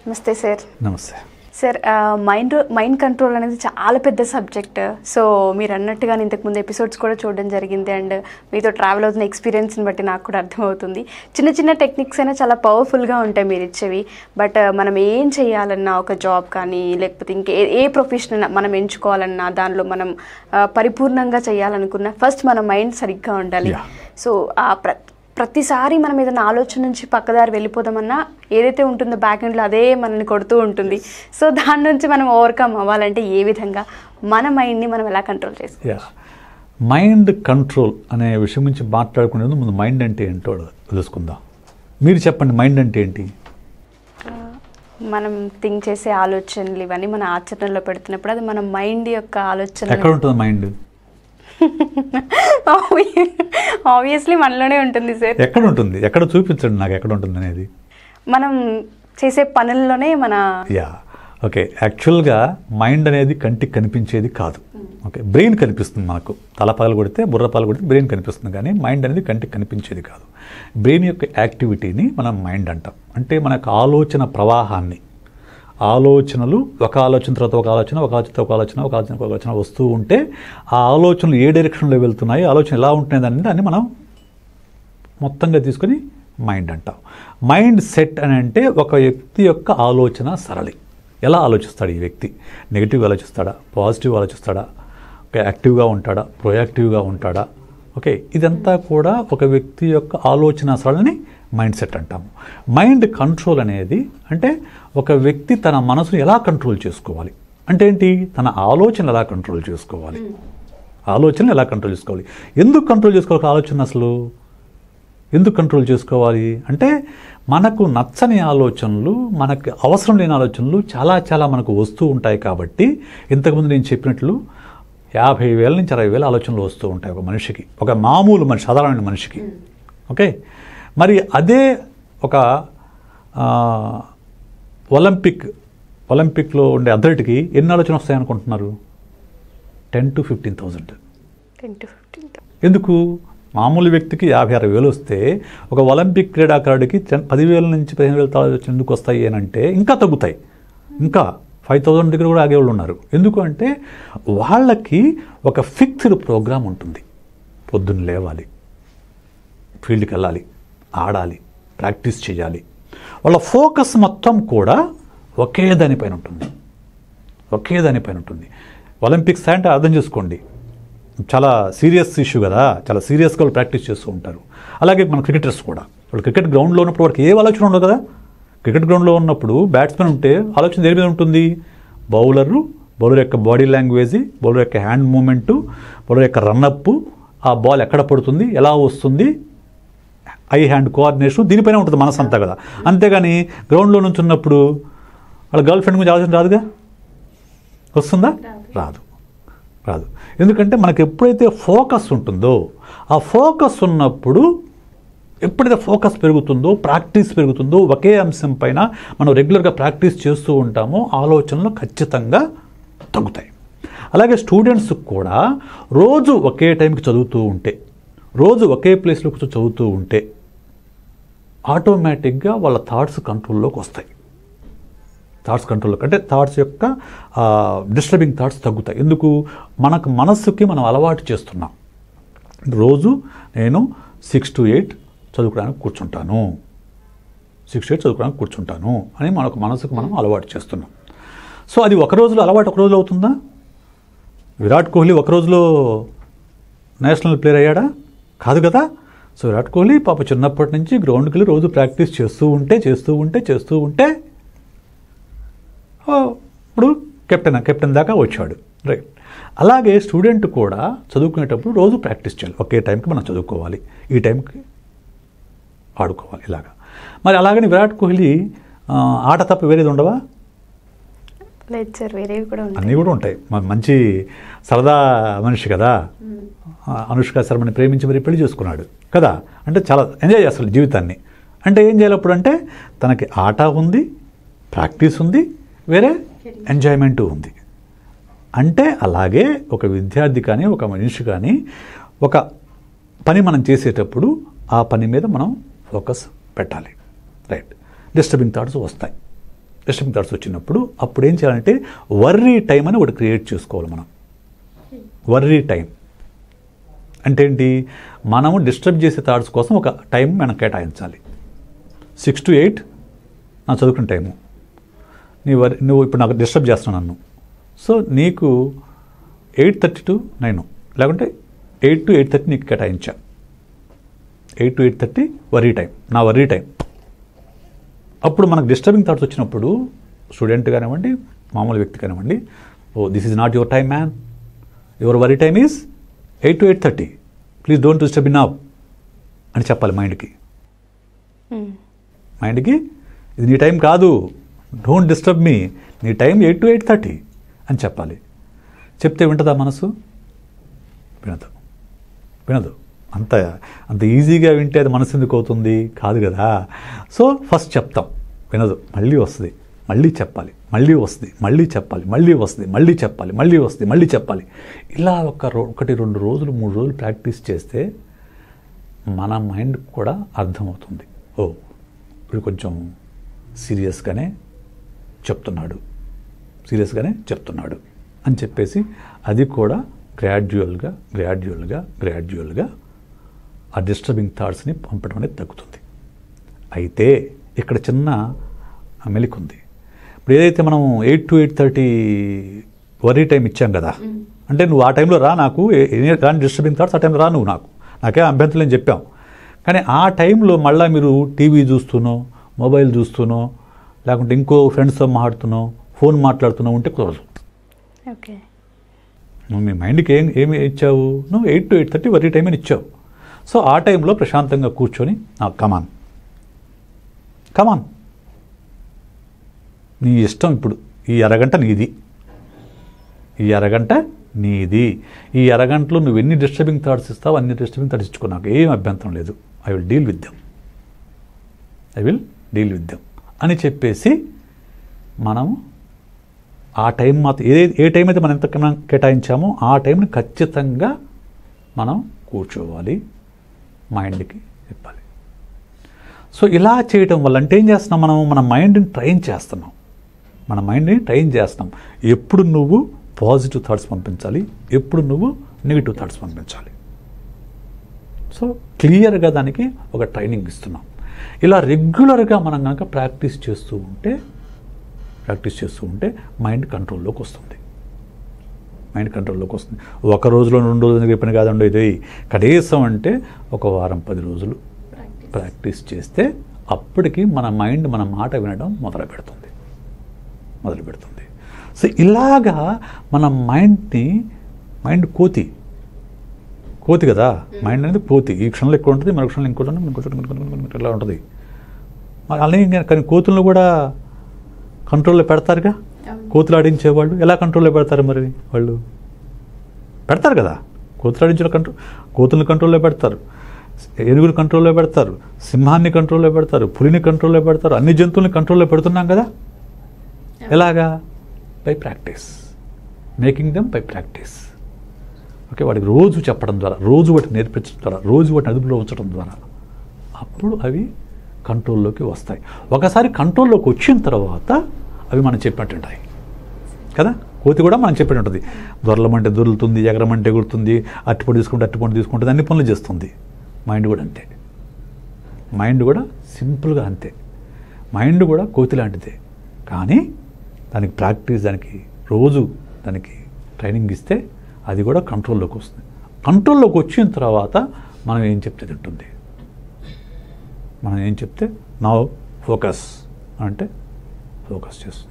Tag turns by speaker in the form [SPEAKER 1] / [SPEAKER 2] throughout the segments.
[SPEAKER 1] నమస్తే సార్
[SPEAKER 2] నమస్తే
[SPEAKER 1] sir mind mind control అనేది చాలా పెద్ద సబ్జెక్ట్ సో మీరు అన్నట్టుగా ఇంతకుముందు ఎపిసోడ్స్ కూడా చూడడం జరిగింది అండ్ మీతో ట్రావెల్ అవుతున్న ఎక్స్పీరియన్స్ని బట్టి నాకు కూడా అర్థమవుతుంది చిన్న చిన్న టెక్నిక్స్ అయినా చాలా పవర్ఫుల్గా ఉంటాయి మీరు ఇచ్చేవి బట్ మనం ఏం చేయాలన్నా ఒక జాబ్ కానీ లేకపోతే ఇంకే ఏ ప్రొఫెషన్ మనం ఎంచుకోవాలన్నా దానిలో మనం ఆ, పరిపూర్ణంగా చేయాలనుకున్నా ఫస్ట్ మన మైండ్ సరిగ్గా ఉండాలి
[SPEAKER 2] Yeah.
[SPEAKER 1] సో ఆ ప్ర ప్రతిసారి మనం ఏదైనా ఆలోచన నుంచి పక్కదారి వెళ్ళిపోదామన్నా ఏదైతే ఉంటుందో బ్యాక్ ఎండ్లో అదే మనల్ని కొడుతూ ఉంటుంది సో దాని నుంచి మనం ఓవర్కమ్ అవ్వాలంటే ఏ విధంగా మన మైండ్ని మనం ఎలా కంట్రోల్ చేసుకోవాలి
[SPEAKER 2] యా మైండ్ కంట్రోల్ అనే విషయం గురించి మాట్లాడుకునే ముందు మైండ్ అంటే ఏంటో తెలుసుకుందాం మీరు చెప్పండి మైండ్ అంటే ఏంటి
[SPEAKER 1] మనం థింక్ చేసే ఆలోచనలు ఇవన్నీ మన ఆచరణలో పెడుతున్నప్పుడు అది మన మైండ్ యొక్క ఆలోచన
[SPEAKER 2] ఎక్కడ ఉంటుంది మైండ్
[SPEAKER 1] ఆబ్వియస్లీ మనలోనే ఉంటుంది సార్
[SPEAKER 2] ఎక్కడ ఉంటుంది ఎక్కడ చూపించండి నాకు ఎక్కడ ఉంటుంది అనేది
[SPEAKER 1] మనం చేసే పనుల్లోనే మన
[SPEAKER 2] యా ఓకే యాక్చువల్గా మైండ్ అనేది కంటికి కనిపించేది కాదు ఓకే బ్రెయిన్ కనిపిస్తుంది మనకు తల పగలు కొడితే బుర్ర పగలు కొడితే బ్రెయిన్ కనిపిస్తుంది కానీ మైండ్ అనేది కంటికి కనిపించేది కాదు బ్రెయిన్ యొక్క యాక్టివిటీని మనం మైండ్ అంటాం అంటే మనకు ఆలోచన ప్రవాహాన్ని ఆలోచనలు ఒక ఆలోచన తర్వాత ఒక ఆలోచన ఒక ఆలోచన ఒక ఆలోచన ఒక ఆలోచన ఒక ఆలోచన వస్తూ ఉంటే ఆ ఆలోచనలు ఏ డైరెక్షన్లో వెళ్తున్నాయి ఆలోచన ఎలా ఉంటున్నాయి దాన్ని దాన్ని మనం మొత్తంగా తీసుకొని మైండ్ అంటాం మైండ్ సెట్ అని అంటే ఒక వ్యక్తి యొక్క ఆలోచన సరళి ఎలా ఆలోచిస్తాడు ఈ వ్యక్తి నెగిటివ్గా ఆలోచిస్తాడా పాజిటివ్గా ఆలోచిస్తాడా ఓకే యాక్టివ్గా ఉంటాడా ప్రొయాక్టివ్గా ఉంటాడా ఓకే ఇదంతా కూడా ఒక వ్యక్తి యొక్క ఆలోచన సరళిని మైండ్ సెట్ అంటాము మైండ్ కంట్రోల్ అనేది అంటే ఒక వ్యక్తి తన మనసును ఎలా కంట్రోల్ చేసుకోవాలి అంటే ఏంటి తన ఆలోచన ఎలా కంట్రోల్ చేసుకోవాలి ఆలోచన ఎలా కంట్రోల్ చేసుకోవాలి ఎందుకు కంట్రోల్ చేసుకోవాలి ఆలోచన అసలు ఎందుకు కంట్రోల్ చేసుకోవాలి అంటే మనకు నచ్చని ఆలోచనలు మనకు అవసరం లేని ఆలోచనలు చాలా చాలా మనకు వస్తూ ఉంటాయి కాబట్టి ఇంతకుముందు నేను చెప్పినట్లు యాభై వేల నుంచి అరవై వేల ఆలోచనలు వస్తూ ఉంటాయి ఒక మనిషికి ఒక మామూలు మనిషి సాధారణ మనిషికి ఓకే మరి అదే ఒక ఆ, ఒలింపిక్ ఒలింపిక్లో ఉండే అథ్లెట్కి ఎన్ని ఆలోచన వస్తాయి అనుకుంటున్నారు ten to fifteen thousand
[SPEAKER 1] ten to fifteen
[SPEAKER 2] ఎందుకు మామూలు వ్యక్తికి యాభై అరవై వేలు వస్తే ఒక ఒలింపిక్ క్రీడాకారుడికి టెన్ పదివేల నుంచి పదిహేను వేల తాళాలు ఎందుకు వస్తాయి అని అంటే ఇంకా తగ్గుతాయి ఇంకా ఫైవ్ థౌజండ్ దగ్గర కూడా ఆగేవాళ్ళు ఉన్నారు ఎందుకు అంటే వాళ్ళకి ఒక ఫిక్స్డ్ ప్రోగ్రామ్ ఉంటుంది పొద్దున్న లేవాలి ఫీల్డ్కి వెళ్ళాలి ఆడాలి ప్రాక్టీస్ చేయాలి వాళ్ళ ఫోకస్ మొత్తం కూడా ఒకే దానిపైన ఉంటుంది ఒకే దానిపైన ఉంటుంది ఒలింపిక్స్ అంటే అర్థం చేసుకోండి చాలా సీరియస్ ఇష్యూ కదా చాలా సీరియస్గా వాళ్ళు ప్రాక్టీస్ చేస్తూ ఉంటారు అలాగే మన క్రికెటర్స్ కూడా వాళ్ళు క్రికెట్ గ్రౌండ్లో ఉన్నప్పుడు వాడికి ఏ ఆలోచన ఉండదు కదా క్రికెట్ గ్రౌండ్లో ఉన్నప్పుడు బ్యాట్స్మెన్ ఉంటే ఆలోచన దేని మీద ఉంటుంది బౌలరు బౌలర్ యొక్క బాడీ లాంగ్వేజ్ బౌలర్ యొక్క హ్యాండ్ మూమెంటు బౌలర్ యొక్క రన్అప్ ఆ బాల్ ఎక్కడ పడుతుంది ఎలా వస్తుంది ఐ హ్యాండ్ కోఆర్డినేషన్ దీనిపైన ఉంటుంది మనసు అంతా కదా అంతేగాని గ్రౌండ్లో నుంచి ఉన్నప్పుడు వాళ్ళ గర్ల్ ఫ్రెండ్ గురించి ఆలోచన రాదుగా వస్తుందా రాదు రాదు ఎందుకంటే మనకు ఎప్పుడైతే ఫోకస్ ఉంటుందో ఆ ఫోకస్ ఉన్నప్పుడు ఎప్పుడైతే ఫోకస్ పెరుగుతుందో ప్రాక్టీస్ పెరుగుతుందో ఒకే అంశం పైన మనం రెగ్యులర్గా ప్రాక్టీస్ చేస్తూ ఉంటామో ఆలోచనలు ఖచ్చితంగా తగ్గుతాయి అలాగే స్టూడెంట్స్ కూడా రోజు ఒకే టైంకి చదువుతూ ఉంటే రోజు ఒకే ప్లేస్లో కూర్చొని చదువుతూ ఉంటే ఆటోమేటిక్గా వాళ్ళ థాట్స్ కంట్రోల్లోకి వస్తాయి థాట్స్ కంట్రోల్ అంటే థాట్స్ యొక్క డిస్టర్బింగ్ థాట్స్ తగ్గుతాయి ఎందుకు మనకు మనస్సుకి మనం అలవాటు చేస్తున్నాం రోజు నేను సిక్స్ టు ఎయిట్ చదువుకోవడానికి కూర్చుంటాను సిక్స్ ఎయిట్ చదువుకోవడానికి కూర్చుంటాను అని మనకు మనసుకు మనం అలవాటు చేస్తున్నాం సో అది ఒక రోజులో అలవాటు ఒక రోజులో అవుతుందా విరాట్ కోహ్లీ ఒక రోజులో నేషనల్ ప్లేయర్ అయ్యాడా కాదు కదా సో విరాట్ కోహ్లీ పాప చిన్నప్పటి నుంచి గ్రౌండ్కి వెళ్ళి రోజు ప్రాక్టీస్ చేస్తూ ఉంటే చేస్తూ ఉంటే చేస్తూ ఉంటే ఓ, ఇప్పుడు కెప్టెన్ కెప్టెన్ దాకా వచ్చాడు రైట్ అలాగే స్టూడెంట్ కూడా చదువుకునేటప్పుడు రోజు ప్రాక్టీస్ చేయాలి ఒకే టైంకి మనం చదువుకోవాలి ఈ టైంకి ఆడుకోవాలి ఇలాగా మరి అలాగని విరాట్ కోహ్లీ ఆ, ఆట తప్ప వేరేది ఉండవా
[SPEAKER 1] లేదు సార్ వేరేవి కూడా ఉంటాయి
[SPEAKER 2] అన్నీ కూడా ఉంటాయి మ- మంచి సరదా మనిషి కదా ఆ, అనుష్క శర్మని ప్రేమించి మరి పెళ్లి చేసుకున్నాడు కదా అంటే చాలా ఎంజాయ్ చేస్తాడు జీవితాన్ని అంటే ఏం చేయాలి అప్పుడు అంటే తనకి ఆట ఉంది ప్రాక్టీస్ ఉంది వేరే ఎంజాయ్మెంట్ ఉంది అంటే అలాగే ఒక విద్యార్థి కానీ ఒక మనిషి కానీ ఒక పని మనం చేసేటప్పుడు ఆ పని మీద మనం ఫోకస్ పెట్టాలి రైట్ డిస్టర్బింగ్ థాట్స్ వస్తాయి డిస్టర్బింగ్ థాట్స్ వచ్చినప్పుడు అప్పుడు ఏం చేయాలంటే వర్రీ టైం అని ఒకటి క్రియేట్ చేసుకోవాలి మనం వర్రీ టైం అంటే ఏంటి మనము డిస్టర్బ్ చేసే థాట్స్ కోసం ఒక టైం మనం కేటాయించాలి సిక్స్ టు ఎయిట్ నా చదువుకునే టైము నీ వర్ నువ్వు ఇప్పుడు నాకు డిస్టర్బ్ చేస్తున్నావు నన్ను సో నీకు ఎయిట్ థర్టీ టు నైన్ లేకుంటే ఎయిట్ టు ఎయిట్ థర్టీ నీకు కేటాయించా eight to eight thirty worry time నా వరీ టైం అప్పుడు మనకు డిస్టర్బింగ్ థాట్స్ వచ్చినప్పుడు స్టూడెంట్ కానివ్వండి మామూలు వ్యక్తి కానివ్వండి oh this is not your time man your worry time is eight to eight thirty please don't disturb in up అని చెప్పాలి మైండ్కి మైండ్కి ఇది నీ టైం కాదు డోంట్ డిస్టర్బ్ మీ నీ time eight to eight thirty అని చెప్పాలి చెప్తే వింటదా మనసు వినదు వినదు అంత అంత ఈజీగా వింటే అది మనసు ఎందుకు అవుతుంది కాదు కదా సో ఫస్ట్ చెప్తాం వినదు మళ్ళీ వస్తుంది మళ్ళీ చెప్పాలి మళ్ళీ వస్తుంది మళ్ళీ చెప్పాలి మళ్ళీ వస్తుంది మళ్ళీ చెప్పాలి మళ్ళీ వస్తుంది మళ్ళీ చెప్పాలి ఇలా ఒక రో ఒకటి రెండు రోజులు మూడు రోజులు ప్రాక్టీస్ చేస్తే మన మైండ్ కూడా అర్థమవుతుంది ఓ ఇప్పుడు కొంచెం సీరియస్గానే చెప్తున్నాడు సీరియస్గానే చెప్తున్నాడు అని చెప్పేసి అది కూడా గ్రాడ్యువల్గా గ్రాడ్యువల్గా గ్రాడ్యువల్గా ఆ డిస్టర్బింగ్ థాట్స్ని పంపడం అనేది తగ్గుతుంది అయితే ఇక్కడ చిన్న మెలికుంది ఇప్పుడు ఏదైతే మనం eight to eight thirty worry time ఇచ్చాం కదా అంటే నువ్వు ఆ టైంలో రా నాకు ఏ- ఏ- రాని డిస్టర్బింగ్ థాట్స్ ఆ టైంలో రా నువ్వు నాకు నాకే అభ్యంతరం లేని చెప్పాం కానీ ఆ టైంలో మళ్ళీ మీరు టీవీ చూస్తూనో మొబైల్ చూస్తూనో లేకుంటే ఇంకో ఫ్రెండ్స్తో మాట్లాడుతున్నావు ఫోన్ మాట్లాడుతున్నావు ఉంటే కుదరదు
[SPEAKER 1] ఓకే
[SPEAKER 2] నువ్వు మీ మైండ్కి ఏం ఏమి ఇచ్చావు నువ్వు eight to eight thirty worry time అని ఇచ్చావు సో ఆ టైంలో ప్రశాంతంగా కూర్చొని కమాన్ కమాన్ నీ ఇష్టం ఇప్పుడు ఈ అరగంట నీది ఈ అరగంట నీది ఈ అరగంటలో నువ్వు ఎన్ని డిస్టర్బింగ్ థాట్స్ ఇస్తావు అన్ని డిస్టర్బింగ్ థాట్స్ ఇచ్చుకో నాకు ఏం అభ్యంతరం లేదు I will deal with them I will deal with them అని చెప్పేసి మనము ఆ టైం మాత్రం ఏ ఏ టైం అయితే మనం ఎంత కన్నా కేటాయించామో ఆ టైంని ఖచ్చితంగా మనం కూర్చోవాలి మైండ్కి చెప్పాలి సో ఇలా చేయటం వల్ల అంటే ఏం చేస్తున్నాం మనం మన మైండ్ని ట్రైన్ చేస్తున్నాం మన మైండ్ని ట్రైన్ చేస్తున్నాం ఎప్పుడు నువ్వు పాజిటివ్ థాట్స్ పంపించాలి ఎప్పుడు నువ్వు నెగిటివ్ థాట్స్ పంపించాలి సో క్లియర్గా దానికి ఒక ట్రైనింగ్ ఇస్తున్నాం ఇలా రెగ్యులర్గా మనం కనుక ప్రాక్టీస్ చేస్తూ ఉంటే ప్రాక్టీస్ చేస్తూ ఉంటే మైండ్ కంట్రోల్లోకి వస్తుంది మైండ్ కంట్రోల్లోకి వస్తుంది ఒక రోజులో రెండు రోజులు చెప్పిన కాదండి ఇది కనీసం అంటే ఒక వారం పది రోజులు ప్రాక్టీస్ చేస్తే అప్పటికి మన మైండ్ మన మాట వినడం మొదలు పెడుతుంది మొదలు పెడుతుంది సో ఇలాగా మన మైండ్ని మైండ్ కోతి కోతి కదా మైండ్ అనేది కోతి ఈ క్షణంలో ఎక్కువ ఉంటుంది మరొక క్షణంలో ఇంకోటి ఉంటుంది ఇంకో చోట ఇంకో చోట, ఇంకో చోట ఇలా ఉంటుంది మరి అలాగే ఇంకా కానీ కోతులను కూడా కంట్రోల్లో పెడతారుగా కోతులు ఆడించేవాళ్ళు ఎలా కంట్రోల్లో పెడతారు మరి వాళ్ళు పెడతారు కదా కోతులు ఆడించిన కంట్రోల్ కోతులను కంట్రోల్లో పెడతారు ఏనుగులు కంట్రోల్లో పెడతారు సింహాన్ని కంట్రోల్లో పెడతారు పులిని కంట్రోల్లో పెడతారు అన్ని జంతువుల్ని కంట్రోల్లో పెడుతున్నాం కదా ఎలాగా by practice making them by practice okay వాడికి రోజు చెప్పడం ద్వారా రోజు వాటిని నేర్పించడం ద్వారా రోజు వాటిని అదుపులో ఉంచడం ద్వారా అప్పుడు అవి కంట్రోల్లోకి వస్తాయి ఒకసారి కంట్రోల్లోకి వచ్చిన తర్వాత అవి మనం చెప్పినట్టు ఉంటాయి కదా కోతి కూడా మనం చెప్పినట్టు ఉంటుంది దొరలమంటే దొరులుతుంది ఎగరమంటే ఎగురుతుంది అట్టుపండు తీసుకుంటే అట్టుపండు తీసుకుంటుంది అన్ని పనులు చేస్తుంది మైండ్ కూడా అంతే మైండ్ కూడా సింపుల్గా అంతే మైండ్ కూడా కోతి లాంటిదే కానీ దానికి ప్రాక్టీస్ దానికి రోజు దానికి ట్రైనింగ్ ఇస్తే అది కూడా కంట్రోల్లోకి వస్తుంది కంట్రోల్లోకి వచ్చిన తర్వాత మనం ఏం చెప్తే తింటుంది మనం ఏం చెప్తే నా ఫోకస్ అంటే ఫోకస్ చేస్తుంది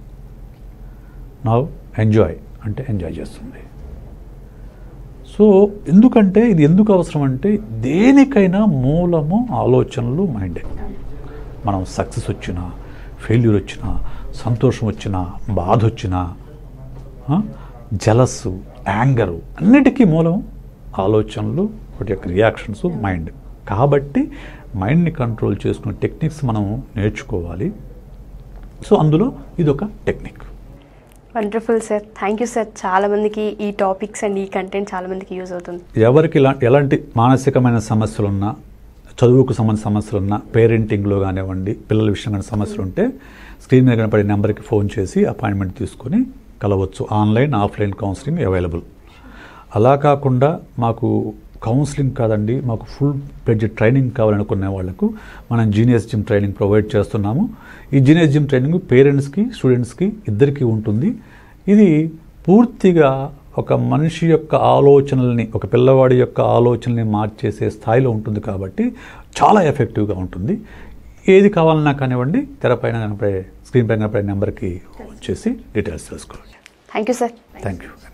[SPEAKER 2] నా ఎంజాయ్ అంటే ఎంజాయ్ చేస్తుంది సో ఎందుకంటే ఇది ఎందుకు అవసరం అంటే దేనికైనా మూలము ఆలోచనలు మైండే మనం సక్సెస్ వచ్చినా ఫెయిల్యూర్ వచ్చినా సంతోషం వచ్చినా బాధ వచ్చినా జలస్సు యాంగరు అన్నిటికీ మూలం ఆలోచనలు వాటి యొక్క రియాక్షన్స్ మైండ్ కాబట్టి మైండ్ని కంట్రోల్ చేసుకునే టెక్నిక్స్ మనం నేర్చుకోవాలి సో అందులో ఇదొక technique
[SPEAKER 1] wonderful sir thank you sir చాలా మందికి ఈ టాపిక్స్ అండ్ ఈ కంటెంట్ చాలా మందికి యూజ్ అవుతుంది
[SPEAKER 2] ఎవరికి ఇలా ఎలాంటి మానసికమైన సమస్యలున్నా చదువుకు సంబంధించిన సమస్యలు ఉన్న పేరెంటింగ్లో కానివ్వండి పిల్లల విషయంలో కానీ సమస్యలు ఉంటే స్క్రీన్ మీద కనపడే నెంబర్కి ఫోన్ చేసి అపాయింట్మెంట్ తీసుకొని కలవచ్చు ఆన్లైన్ ఆఫ్లైన్ కౌన్సిలింగ్ అవైలబుల్ అలా కాకుండా మాకు కౌన్సిలింగ్ కాదండి మాకు ఫుల్ ప్లెడ్జ్ ట్రైనింగ్ కావాలనుకునే వాళ్ళకు మనం జీనియస్ జిమ్ ట్రైనింగ్ ప్రొవైడ్ చేస్తున్నాము ఈ జీనియస్ జిమ్ ట్రైనింగ్ పేరెంట్స్కి స్టూడెంట్స్కి ఇద్దరికీ ఉంటుంది ఇది పూర్తిగా ఒక మనిషి యొక్క ఆలోచనల్ని ఒక పిల్లవాడి యొక్క ఆలోచనల్ని మార్చేసే స్థాయిలో ఉంటుంది కాబట్టి చాలా ఎఫెక్టివ్గా ఉంటుంది ఏది కావాలన్నా కానివ్వండి తెరపైన కనపడే స్క్రీన్ పైన కనపడే నెంబర్కి వచ్చేసి డీటెయిల్స్ తెలుసుకోండి
[SPEAKER 1] thank you sir
[SPEAKER 2] thank you